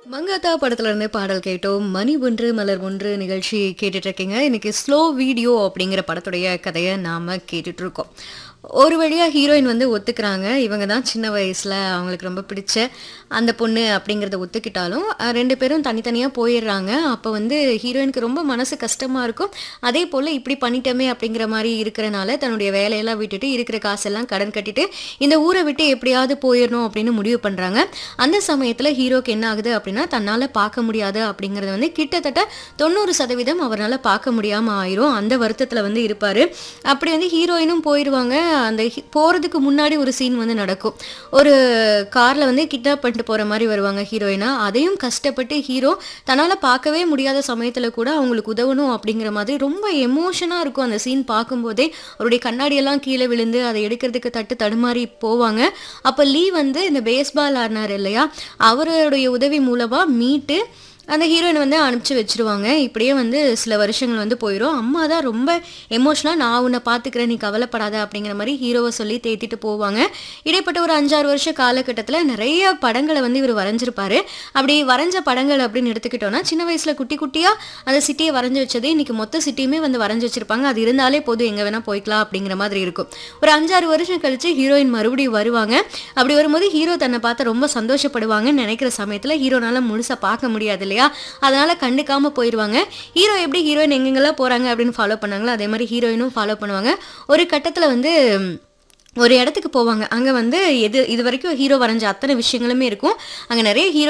மங்காத்தா படத்துல இருந்து பாடல் கேட்டோம் மணி ஒன்று மலர் ஒன்று நிகழ்ச்சி கேட்டுட்டு இருக்கீங்க இன்னைக்கு ஸ்லோ வீடியோ அப்படிங்கிற படத்துடைய கதையை நாம கேட்டுட்டு இருக்கோம் ஒரு வழியா ஹீரோயின் வந்து ஒத்துக்கிறாங்க இவங்க தான் சின்ன வயசுல அவங்களுக்கு ரொம்ப பிடிச்ச அந்த பொண்ணு அப்படிங்கிறத ஒத்துக்கிட்டாலும் அஹ், ரெண்டு பேரும் தனித்தனியா போயிடுறாங்க அப்போ வந்து ஹீரோயினுக்கு ரொம்ப மனசு கஷ்டமா இருக்கும் அதே போல இப்படி பண்ணிட்டோமே அப்படிங்கிற மாதிரி இருக்கிறனால தன்னுடைய வேலையெல்லாம் விட்டுட்டு இருக்கிற காசெல்லாம் கடன் கட்டிட்டு இந்த ஊரை விட்டு எப்படியாவது போயிடணும் அப்படின்னு முடிவு பண்றாங்க அந்த சமயத்துல ஹீரோக்கு என்ன ஆகுது அப்படின்னா தன்னால பார்க்க முடியாது அப்படிங்கறது வந்து கிட்டத்தட்ட தொண்ணூறு சதவீதம் அவரால் பார்க்க முடியாம ஆயிரும் அந்த வருத்தத்துல வந்து இருப்பாரு அப்படி வந்து ஹீரோயினும் போயிடுவாங்க அந்த ஹி- போறதுக்கு முன்னாடி ஒரு சீன் வந்து நடக்கும் ஒரு கார்ல வந்து கிட்னாப் பண்ணிட்டு போற மாதிரி வருவாங்க ஹீரோயினா அதையும் கஷ்டப்பட்டு ஹீரோ தன்னால பார்க்கவே முடியாத சமயத்துல கூட அவங்களுக்கு உதவணும் அப்படிங்கிற மாதிரி ரொம்ப எமோஷனா இருக்கும் அந்த சீன் பார்க்கும்போதே அவருடைய கண்ணாடியெல்லாம் கீழே விழுந்து அதை எடுக்கிறதுக்கு தட்டு தடுமாறி போவாங்க அப்போ லீ வந்து இந்த பேஸ்பால் ஆடினார் இல்லையா அவருடைய உதவி மூலமா மீட்டு அந்த ஹீரோயின் வந்து அனுப்பிச்சு வச்சிருவாங்க இப்படியே வந்து சில வருஷங்கள் வந்து போயிடும் அம்மா தான் ரொம்ப எமோஷனலாக நான் உன்னை பார்த்துக்கிறேன் நீ கவலைப்படாத அப்படிங்கிற மாதிரி ஹீரோவை சொல்லி தேத்திட்டு போவாங்க இடைப்பட்ட ஒரு அஞ்சாறு வருஷ காலகட்டத்தில் நிறைய படங்களை வந்து இவர் வரைஞ்சிருப்பாரு அப்படி வரைஞ்ச படங்கள் அப்படின்னு எடுத்துக்கிட்டோம்னா சின்ன வயசுல குட்டி குட்டியா அந்த சிட்டியை வரைஞ்சி வச்சதே இன்னைக்கு மொத்த சிட்டியுமே வந்து வரைஞ்சி வச்சிருப்பாங்க அது இருந்தாலே போதும் எங்க வேணா போய்க்கலாம் அப்படிங்கிற மாதிரி இருக்கும் ஒரு அஞ்சாறு வருஷம் கழிச்சு ஹீரோயின் மறுபடியும் வருவாங்க அப்படி வரும்போது ஹீரோ தன்னை பார்த்து ரொம்ப சந்தோஷப்படுவாங்கன்னு நினைக்கிற சமயத்துல ஹீரோனால முழுசா பார்க்க முடியாது இல்லையா அதனால கண்டுக்காம போயிடுவாங்க ஹீரோ எப்படி ஹீரோயின் எங்கெங்கெல்லாம் போறாங்க அப்படின்னு ஃபாலோ பண்ணாங்களோ அதே மாதிரி ஹீரோயினும் ஃபாலோ பண்ணுவாங்க ஒரு கட்டத்துல வந்து ஒரு இடத்துக்கு போவாங்க அங்க வந்து எது இது வரைக்கும் ஹீரோ வரைஞ்ச அத்தனை விஷயங்களுமே இருக்கும் அங்க நிறைய ஹீரோ